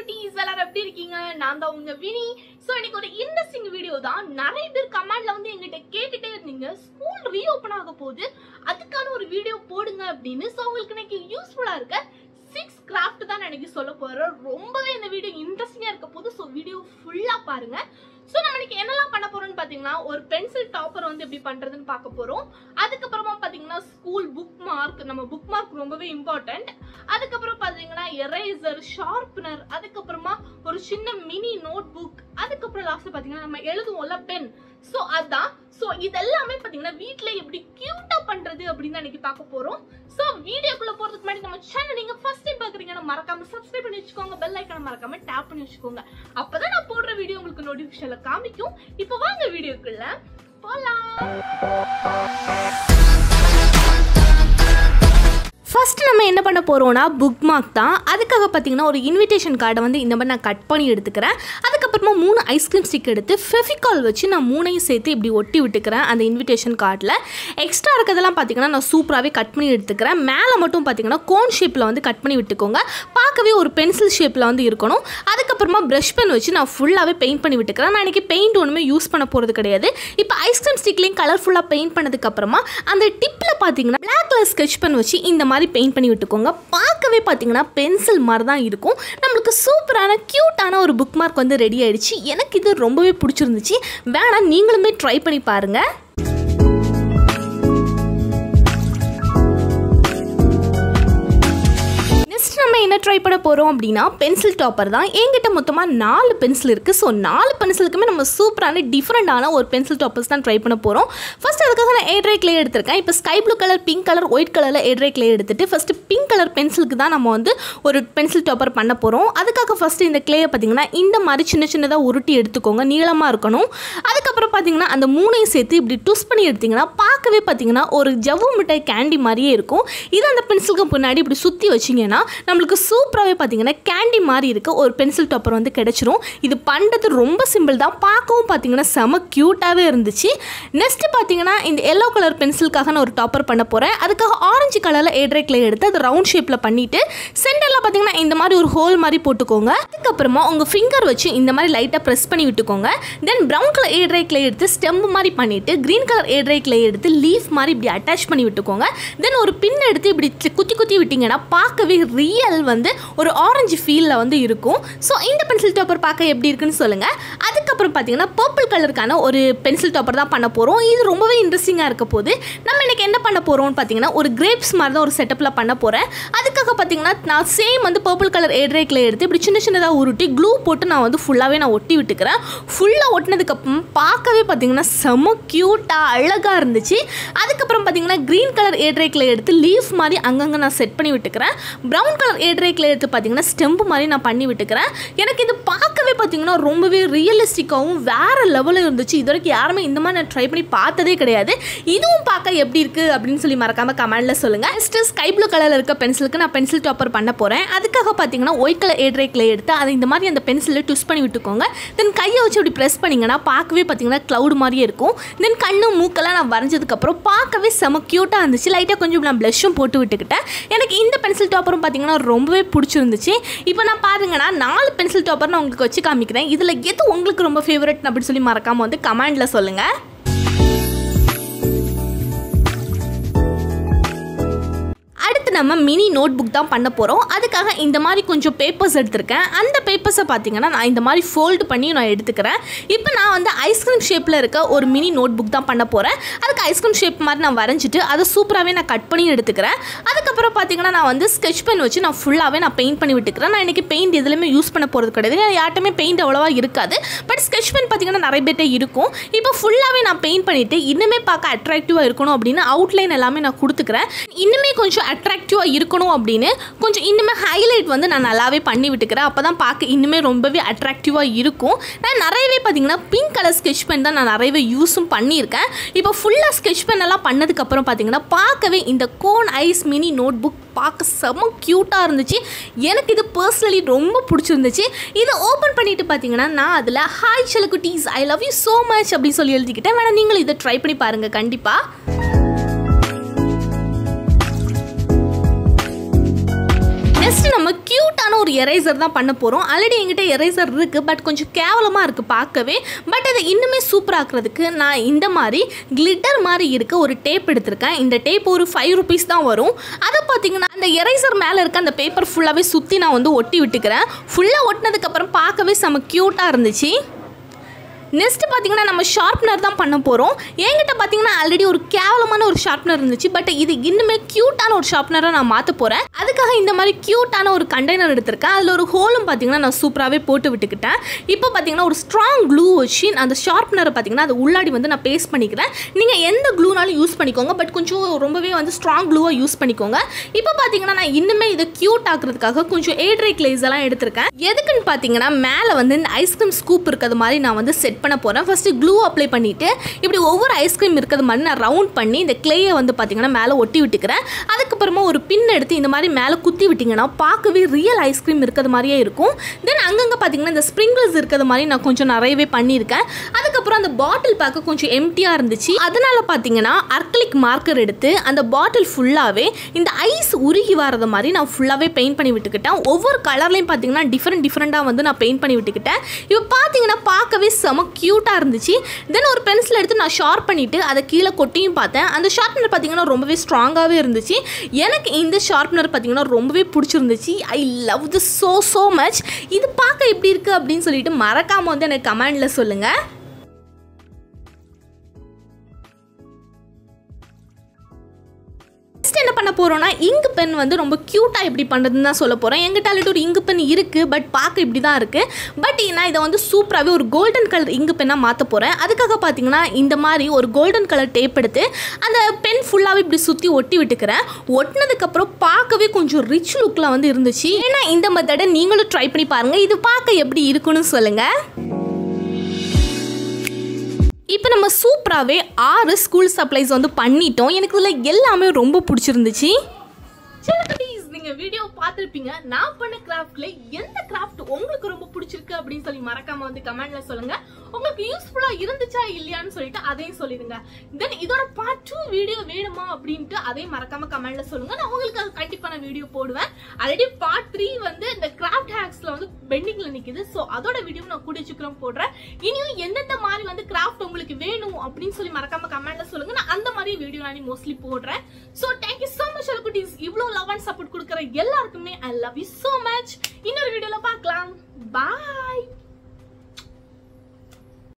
குட்டீஸ் எல்லாரும் எப்படி இருக்கீங்க நான் தான் உங்க வினி சோ இன்னைக்கு ஒரு இன்ட்ரெஸ்டிங் வீடியோ தான் நிறைய பேர் கமெண்ட்ல வந்து எங்கிட்ட கேட்டுட்டே இருந்தீங்க ஸ்கூல் ரீஓபன் ஆக போகுது அதுக்கான ஒரு வீடியோ போடுங்க அப்படின்னு சோ உங்களுக்கு இன்னைக்கு யூஸ்ஃபுல்லா இருக்க சிக்ஸ் கிராஃப்ட் தான் நான் இன்னைக்கு சொல்ல போறேன் ரொம்பவே இந்த வீடியோ இன்ட்ரெஸ்டிங்கா இருக்க போது ஸோ வீடியோ ஃபுல்லா பாருங்க ஸோ நம்ம இன்னைக்கு என்னெல்லாம் பண்ண போறோம்னு பாத்தீங்கன்னா ஒரு பென்சில் டாப்பர் வந்து எப்படி பண்றதுன்னு பார்க்க போறோம் அதுக்கப்புறமா பாத்தீங்கன்னா ஸ்கூல் புக் மார்க் நம்ம புக் மார்க் ரொம்பவே இம்பார்ட்டன்ட் அதுக்கப்புறம் பாத்தீங்கன்னா எரேசர் ஷார்ப்னர் அதுக்கப்புறமா ஒரு சின்ன மினி நோட் புக் அதுக்கப்புறம் லாஸ்ட்ல பாத்தீங்கன்னா நம்ம எழுதுவோம்ல பென் சோ அதான் சோ இதெல்லாமே பாத்தீங்கன்னா வீட்ல எப்படி கியூட்டா பண்றது அப்படின்னு தான் இன்னைக்கு பார்க்க போறோம் சோ வீடியோக்குள்ள போறதுக்கு முன்னாடி நம்ம சேனல் நீங்க ஃபர்ஸ்ட் டைம் பாக்குறீங்கன்னா மறக்காம சப்ஸ்கிரைப் பண்ணி வச்சுக்கோங்க பெல் ஐக்கான மறக்காம டேப் பண்ணி வச்சுக்கோங்க அப்பதான் நான் போடுற வீடியோ உங்களுக்கு நோட்டிபிகேஷன்ல காமிக்கும் இப்போ வாங்க வீடியோக்குள்ள போலாம் ஃபர்ஸ்ட் நம்ம என்ன பண்ண போகிறோம்னா புக் மார்க் தான் அதுக்காக பார்த்தீங்கன்னா ஒரு இன்விடேஷன் கார்டை வந்து இந்த மாதிரி நான் கட் பண்ணி எடுத்துக்கிறேன் அதுக்கப்புறமா மூணு ஐஸ்கிரீம் ஸ்டிக் எடுத்து ஃபெவிகால் வச்சு நான் மூணையும் சேர்த்து இப்படி ஒட்டி விட்டுக்கிறேன் அந்த இன்விடேஷன் கார்டில் எக்ஸ்ட்ரா இருக்கிறதெல்லாம் பார்த்தீங்கன்னா நான் சூப்பராகவே கட் பண்ணி எடுத்துக்கிறேன் மேலே மட்டும் பார்த்தீங்கன்னா கோன் ஷேப்பில் வந்து கட் பண்ணி விட்டுக்கோங்க பார்க்கவே ஒரு பென்சில் ஷேப்பில் வந்து இருக்கணும் அதுக்கப்புறமா ப்ரஷ் பென் வச்சு நான் ஃபுல்லாகவே பெயிண்ட் பண்ணி விட்டுக்கிறேன் நான் இன்றைக்கி பெயிண்ட் ஒன்றுமே யூஸ் பண்ண போகிறது கிடையாது இப்போ ஐஸ்கிரீம் ஸ்டிக்லேயும் கலர்ஃபுல்லாக பெயிண்ட் பண்ணதுக்கப்புறமா அந்த டிப்பில் பார்த்தீங்கன்னா பிளாக் கலர் ஸ்கெச் பென் வச்சு இந்த மாதிரி பெயிண்ட் பண்ணி விட்டுக்கோங்க பார்க்கவே பார்த்தீங்கன்னா பென்சில் மாதிரி தான் இருக்கும் நம்மளுக்கு சூப்பரான க்யூட்டான ஒரு புக் மார்க் வந்து ரெடி ஆயிடுச்சு எனக்கு இது ரொம்பவே பிடிச்சிருந்துச்சு வேணா நீங்களுமே ட்ரை பண்ணி பாருங்கள் நெக்ஸ்ட் நம்ம என்ன ட்ரை பண்ண போகிறோம் அப்படின்னா பென்சில் டாப்பர் தான் என்கிட்ட மொத்தமாக நாலு பென்சில் இருக்குது ஸோ நாலு பென்சிலுக்குமே நம்ம சூப்பரான டிஃப்ரெண்டான ஒரு பென்சில் டாப்பர்ஸ் தான் ட்ரை பண்ண போகிறோம் ஃபர்ஸ்ட் அதுக்காக நான் ஏட்ரை கிளே எடுத்திருக்கேன் இப்போ sky blue colour pink colour white கலரில் ஏட்ரை கிளே எடுத்துட்டு ஃபஸ்ட்டு பிங்க் கலர் பென்சிலுக்கு தான் நம்ம வந்து ஒரு பென்சில் டாப்பர் பண்ண போகிறோம் அதுக்காக ஃபஸ்ட்டு இந்த கிளேயை பார்த்தீங்கன்னா இந்த மாதிரி சின்ன சின்னதாக உருட்டி எடுத்துக்கோங்க நீளமாக இருக்கணும் அதுக்கப்புறம் பார்த்தீங்கன்னா அந்த மூணையும் சேர்த்து இப்படி டுஸ் பண்ணி எடுத்தீங்கன்னா பார்க்கவே பார்த்தீங்கன்னா ஒரு ஜவ்வு மிட்டாய் கேண்டி மாதிரியே இருக்கும் இது அந்த பென்சிலுக்கு பின்னாடி இப்படி சுற்றி வச்சிங்கன்னா நம்மளுக்கு சூப்பராகவே பார்த்தீங்கன்னா கேண்டி மாதிரி இருக்க ஒரு பென்சில் டாப்பர் வந்து கிடச்சிரும் இது பண்ணுறது ரொம்ப சிம்பிள் தான் பார்க்கவும் பார்த்தீங்கன்னா செம க்யூட்டாகவே இருந்துச்சு நெக்ஸ்ட்டு பார்த்தீங்கன்னா இந்த எல்லோ கலர் பென்சிலுக்காக நான் ஒரு டாப்பர் பண்ண போகிறேன் அதுக்காக ஆரஞ்சு கலரில் ஏட்ரை கிளே எடுத்து அது ரவுண்ட் ஷேப்பில் பண்ணிவிட்டு சென்டரில் பார்த்தீங்கன்னா இந்த மாதிரி ஒரு ஹோல் மாதிரி போட்டுக்கோங்க அதுக்கப்புறமா உங்கள் ஃபிங்கர் வச்சு இந்த மாதிரி லைட்டாக ப்ரெஸ் பண்ணி விட்டுக்கோங்க then brown colour air dry clay எடுத்து ஸ்டெம்பு மாதிரி பண்ணிவிட்டு க்ரீன் கலர் ஏட்ரை கிளே எடுத்து லீஃப் மாதிரி இப்படி அட்டாச் பண்ணி விட்டுக்கோங்க தென் ஒரு பின் எடுத்து இப்படி குத்தி குத்தி விட்டிங்கன்னா பார்க்கவே ரியல் வந்து ஒரு ஆரஞ்சு ஃபீலில் வந்து இருக்கும் ஸோ இந்த பென்சில் டாப்பர் பார்க்க எப்படி இருக்குன்னு சொல்லுங்கள் அதுக்கப்புறம் பார்த்தீங்கன்னா பர்பிள் கலருக்கான ஒரு பென்சில் டாப்பர் தான் பண்ண போகிறோம் இது ரொம்பவே இன்ட்ரெஸ்டிங்காக இருக்க போது நம்ம இன்னைக்கு என்ன பண்ண போகிறோம்னு பார்த்தீங்கன்னா ஒரு கிரேப்ஸ் மாதிரி தான் ஒரு செட்டப்பில் பண்ண போகிறேன் அதுக்காக பார்த்தீங்கன்னா நான் சேம் வந்து பர்பிள் கலர் ஏட்ரேக்கில் எடுத்து இப்படி சின்ன சின்னதாக உருட்டி க்ளூ போட்டு நான் வந்து ஃபுல்லாகவே நான் ஒட்டி விட்டுக்கிறேன் ஃபுல்லாக ஒட்டினதுக்கப்புறம் பார்க்கவே பார்த்தீங்கன்னா செம க்யூட்டாக அழகாக இருந்துச்சு அதுக்கப்புறம் பார்த்தீங்கன்னா க்ரீன் கலர் ஏட்ரேக்கில் எடுத்து லீஃப் மாதிரி அங்கங்கே நான் செட் பண்ணி விட்டுக்கிறேன் ப்ரௌன் கலர் ஏட்ரேக்கில் எடுத்து பார்த்தீங்கன்னா ஸ்டெம்பு மாதிரி நான் பண்ணி விட்டுக்கிறேன் எனக்கு இது பார்க்கவே பார்த்தீங்கன்னா ரொம்பவே ரியலிஸ்டிக்காகவும் வேறு லெவலில் இருந்துச்சு இது வரைக்கும் யாருமே இந்த மாதிரி நான் ட்ரை பண்ணி பார்த்ததே கிடையாது இதுவும் பார்க்க எப்படி இருக்குது அப்படின்னு சொல்லி மறக்காமல் கமெண்டில் சொல்லுங்கள் நெக்ஸ்ட்டு ஸ்கை ப்ளூ கலரில் இருக்க பென்சிலுக்கு நான் பென்சில் டாப்பர் பண்ண போகிறேன் அதுக்காக பார்த்தீங்கன்னா ஒயிட் கலர் ஏட்ரேக்கில் எடுத்து அதை இந்த மாதிரி அந்த பென்சிலில் ட்விஸ் பண்ணி விட்டுக்கோங்க தென் கையை வச்சு இப்படி ப்ரெஸ் பண்ணிங்கன்னா பார்க்கவே பார்த்தீங்கன்னா க்ளவுட் மாதிரியே இருக்கும் தென் கண்ணு மூக்கெல்லாம் நான் வரைஞ்சதுக்கப்புறம் பார்க்கவே செம க்யூட்டாக இருந்துச்சு லைட்டாக கொஞ்சம் நான் ப்ளஷும் போட்டு விட்டுக்கிட்டேன் எனக்கு இந்த பென்சில் டாப்பரும் பார்த்தீங்கன்னா ரொம்பவே பிடிச்சிருந்துச்சு இப்போ நான் பாருங்கன்னா நாலு பென்சில் டாப்பர் நான் உங்களுக்கு வச்சு காமிக்கிறேன் இதில் எது உங்களுக்கு ரொம்ப ஃபேவரட் அப்படின்னு சொல்லி மறக்காமல் வந்து கமெண்டில் சொல்லுங்கள் அடுத்து நம்ம மினி நோட் புக் தான் பண்ண போகிறோம் அதுக்காக இந்த மாதிரி கொஞ்சம் பேப்பர்ஸ் எடுத்திருக்கேன் அந்த பேப்பர்ஸை பார்த்தீங்கன்னா நான் இந்த மாதிரி ஃபோல்டு பண்ணி நான் எடுத்துக்கிறேன் இப்போ நான் வந்து ஐஸ்கிரீம் ஷேப்பில் இருக்க ஒரு மினி நோட் புக் தான் பண்ண போகிறேன் அதுக்கு ஐஸ்கிரீம் ஷேப் மாதிரி நான் வரைஞ்சிட்டு அதை சூப்பராகவே நான் கட் பண்ணி எடுத்துக்கிறேன் அதுக்கப்புறம் பார்த்தீங்கன்னா நான் வந்து ஸ்கெச் பென் வச்சு நான் ஃபுல்லாகவே நான் பெயிண்ட் பண்ணி விட்டுக்கிறேன் நான் இன்றைக்கி பெயிண்ட் எதுலையுமே யூஸ் பண்ண போகிறது கிடையாது ஏன்னா யார்ட்டுமே பெயிண்ட் அவ்வளோவா இருக்காது பட் ஸ்கெச் பென் பார்த்தீங்கன்னா நிறைய பேர்ட்ட இருக்கும் இப்போ ஃபுல்லாகவே நான் பெயிண்ட் பண்ணிவிட்டு இன்னுமே பார்க்க அட்ராக்டிவாக இருக்கணும் அப்படின்னு அவுட்லைன் எல்லாமே நான் கொடுத்துக்கிறேன் இன்னுமே கொஞ்சம் அட்ராக்டிவாக இருக்கணும் அப்படின்னு கொஞ்சம் இன்னுமே ஹைலைட் வந்து நான் நல்லாவே பண்ணி விட்டுக்கிறேன் அப்போ தான் பார்க்க இன்னுமே ரொம்பவே அட்ராக்டிவாக இருக்கும் நான் நிறையவே பார்த்தீங்கன்னா பிங்க் கலர் ஸ்கெச் பென் தான் நான் நிறையவே யூஸும் பண்ணியிருக்கேன் இப்போ ஃபுல்லாக ஸ்கெச் பென் எல்லாம் பண்ணதுக்கப்புறம் பார்த்தீங்கன்னா பார்க்கவே இந்த cone ice mini notebook பார்க்க செம க்யூட்டாக இருந்துச்சு எனக்கு இது பர்சனலி ரொம்ப பிடிச்சிருந்துச்சு இதை ஓப்பன் பண்ணிட்டு பார்த்தீங்கன்னா நான் அதில் ஹாய் செலக்குட்டீஸ் I love you so much அப்படின்னு சொல்லி எழுதிக்கிட்டேன் வேணா நீங்களும் இதை ட்ரை பண்ணி பாருங்கள் கண்டிப்பாக நெக்ஸ்ட் நம்ம க்யூட்டான ஒரு எரேசர் தான் பண்ண போகிறோம் ஆல்ரெடி என்கிட்ட எரேசர் இருக்குது பட் கொஞ்சம் கேவலமாக இருக்குது பார்க்கவே பட் அதை இன்னுமே சூப்பராக்குறதுக்கு நான் இந்த மாதிரி கிளிட்டர் மாதிரி இருக்க ஒரு டேப் எடுத்திருக்கேன் இந்த டேப் ஒரு ஃபைவ் ருபீஸ் தான் வரும் அதை பார்த்தீங்கன்னா அந்த எரேசர் மேலே இருக்க அந்த பேப்பர் ஃபுல்லாகவே சுற்றி நான் வந்து ஒட்டி விட்டுக்கிறேன் ஃபுல்லாக ஒட்டினதுக்கப்புறம் பார்க்கவே செம்ம க்யூட்டாக இருந்துச்சு நெக்ஸ்ட் பார்த்தீங்கன்னா நம்ம ஷார்ப்னர் தான் பண்ண போகிறோம் என்கிட்ட பார்த்தீங்கன்னா ஆல்ரெடி ஒரு கேவலமான ஒரு ஷார்ப்னர் இருந்துச்சு பட் இது இன்னுமே க்யூட்டான ஒரு ஷார்ப்னராக நான் மாற்ற போகிறேன் அதுக்காக இந்த மாதிரி க்யூட்டான ஒரு கண்டெய்னர் எடுத்திருக்கேன் அதில் ஒரு ஹோலும் பார்த்தீங்கன்னா நான் சூப்பராகவே போட்டு விட்டுக்கிட்டேன் இப்போ பார்த்தீங்கன்னா ஒரு ஸ்ட்ராங் க்ளூ வச்சு அந்த ஷார்ப்னரை பார்த்தீங்கன்னா அது உள்ளாடி வந்து நான் பேஸ்ட் பண்ணிக்கிறேன் நீங்கள் எந்த க்ளூனாலும் யூஸ் பண்ணிக்கோங்க பட் கொஞ்சம் ரொம்பவே வந்து ஸ்ட்ராங் க்ளூவாக யூஸ் பண்ணிக்கோங்க இப்போ பார்த்தீங்கன்னா நான் இன்னுமே இதை க்யூட் ஆக்குறதுக்காக கொஞ்சம் ஏட்ரை கிளேஸ் எல்லாம் எடுத்திருக்கேன் எதுக்குன்னு பார்த்தீங்கன்னா மேலே வந்து இந்த ஐஸ்கிரீம் ஸ்கூப் இருக்கிறது மாதிரி நான் வந்து செட் பண்ண போகிறேன் ஃபஸ்ட்டு க்ளூ அப்ளை பண்ணிவிட்டு இப்படி ஒவ்வொரு ஐஸ்கிரீம் இருக்கிறது மாதிரி நான் ரவுண்ட் பண்ணி இந்த கிளேயை வந்து பார்த்தீங்கன்னா மேலே ஒட்டி விட்டுக்கிறேன் அதுக்கப்புறமா ஒரு பின் எடுத்து இந்த மாதிரி மேலே குத்தி விட்டிங்கன்னா பார்க்கவே ரியல் ஐஸ்கிரீம் இருக்கிறது மாதிரியே இருக்கும் தென் அங்கங்கே பார்த்தீங்கன்னா இந்த ஸ்ப்ரிங்கிள்ஸ் இருக்கிறது மாதிரி நான் கொஞ்சம் நிறையவே பண்ணியிருக்கேன் அதுக்கப்புறம் அந்த பாட்டில் பார்க்க கொஞ்சம் எம்டியாக இருந்துச்சு அதனால் பார்த்தீங்கன்னா அர்க்லிக் மார்க்கர் எடுத்து அந்த பாட்டில் ஃபுல்லாகவே இந்த ஐஸ் உருகி வரது மாதிரி நான் ஃபுல்லாகவே பெயிண்ட் பண்ணி விட்டுக்கிட்டேன் ஒவ்வொரு கலர்லையும் பார்த்தீங்கன்னா டிஃப்ரெண்ட் டிஃப்ரெண்ட்டாக வந்து நான் பெயிண்ட் பண்ணி விட்டுக்கிட்டேன் இப்போ பார்த்தீங்கன்னா பார்க்கவே செம க்யூட்டாக இருந்துச்சு தென் ஒரு பென்சில் எடுத்து நான் ஷார்ப் பண்ணிவிட்டு அதை கீழே கொட்டியும் பார்த்தேன் அந்த ஷார்ப்னர் பார்த்தீங்கன்னா ரொம்பவே ஸ்ட்ராங்காகவே இருந்துச்சு எனக்கு இந்த ஷார்ப்னர் பார்த்தீங்கன்னா ரொம்பவே பிடிச்சிருந்துச்சு I love this so so much இது பார்க்க எப்படி இருக்குது அப்படின்னு சொல்லிட்டு மறக்காமல் வந்து எனக்கு கமெண்டில் சொல்லுங்கள் நெக்ஸ்ட் என்ன பண்ண போகிறோம்னா இங்கு பென் வந்து ரொம்ப க்யூட்டாக எப்படி பண்ணுறதுன்னு தான் சொல்ல போகிறேன் எங்கிட்ட ஆல்ரெடி ஒரு இங்கு பென் இருக்குது பட் பார்க்க இப்படி தான் இருக்குது பட் நான் இதை வந்து சூப்பராகவே ஒரு கோல்டன் கலர் இங்கு பென்னாக மாற்ற போகிறேன் அதுக்காக பார்த்தீங்கன்னா இந்த மாதிரி ஒரு கோல்டன் கலர் டேப் எடுத்து அந்த பென் ஃபுல்லாகவே இப்படி சுற்றி ஒட்டி விட்டுக்கிறேன் ஒட்டினதுக்கப்புறம் பார்க்கவே கொஞ்சம் ரிச் லுக்கில் வந்து இருந்துச்சு ஏன்னா இந்த மெத்தடை நீங்களும் ட்ரை பண்ணி பாருங்கள் இது பார்க்க எப்படி இருக்குன்னு சொல்லுங்கள் இப்போ நம்ம சூப்பராகவே ஆறு ஸ்கூல் சப்ளைஸ் வந்து பண்ணிட்டோம் எனக்கு இதில் எல்லாமே ரொம்ப பிடிச்சிருந்துச்சு நீங்க வீடியோ பார்த்துருப்பீங்க நான் பண்ண கிராஃப்ட்ல எந்த கிராஃப்ட் உங்களுக்கு ரொம்ப பிடிச்சிருக்கு அப்படின்னு சொல்லி மறக்காம வந்து கமெண்ட்ல சொல்லுங்க உங்களுக்கு யூஸ்ஃபுல்லா இருந்துச்சா இல்லையான்னு சொல்லிட்டு அதையும் சொல்லிடுங்க தென் இதோட பார்ட் டூ வீடியோ வேணுமா அப்படின்ட்டு அதையும் மறக்காம கமெண்ட்ல சொல்லுங்க நான் உங்களுக்கு அது கண்டிப்பா நான் வீடியோ போடுவேன் ஆல்ரெடி பார்ட் த்ரீ வந்து இந்த கிராஃப்ட் ஹேக்ஸ்ல வந்து பெண்டிங்ல நிக்குது ஸோ அதோட வீடியோ நான் கூடிய சீக்கிரம் போடுறேன் இனியும் எந்தெந்த மாதிரி வந்து கிராஃப்ட் உங்களுக்கு வேணும் அப்படின்னு சொல்லி மறக்காம கமெண்ட்ல சொல்லுங்க நான் அந்த மாதிரி வீடியோ நான் மோஸ்ட்லி போடுறேன் ஸோ தேங்க்யூ ஸோ மச் குட்டீஸ் இவ்வளோ லவ் அண்ட் சப்போர்ட் கொடுக்குற எல்லாருக்குமே I love you so much இன்னொரு வீடியோல பார்க்கலாம் பாய்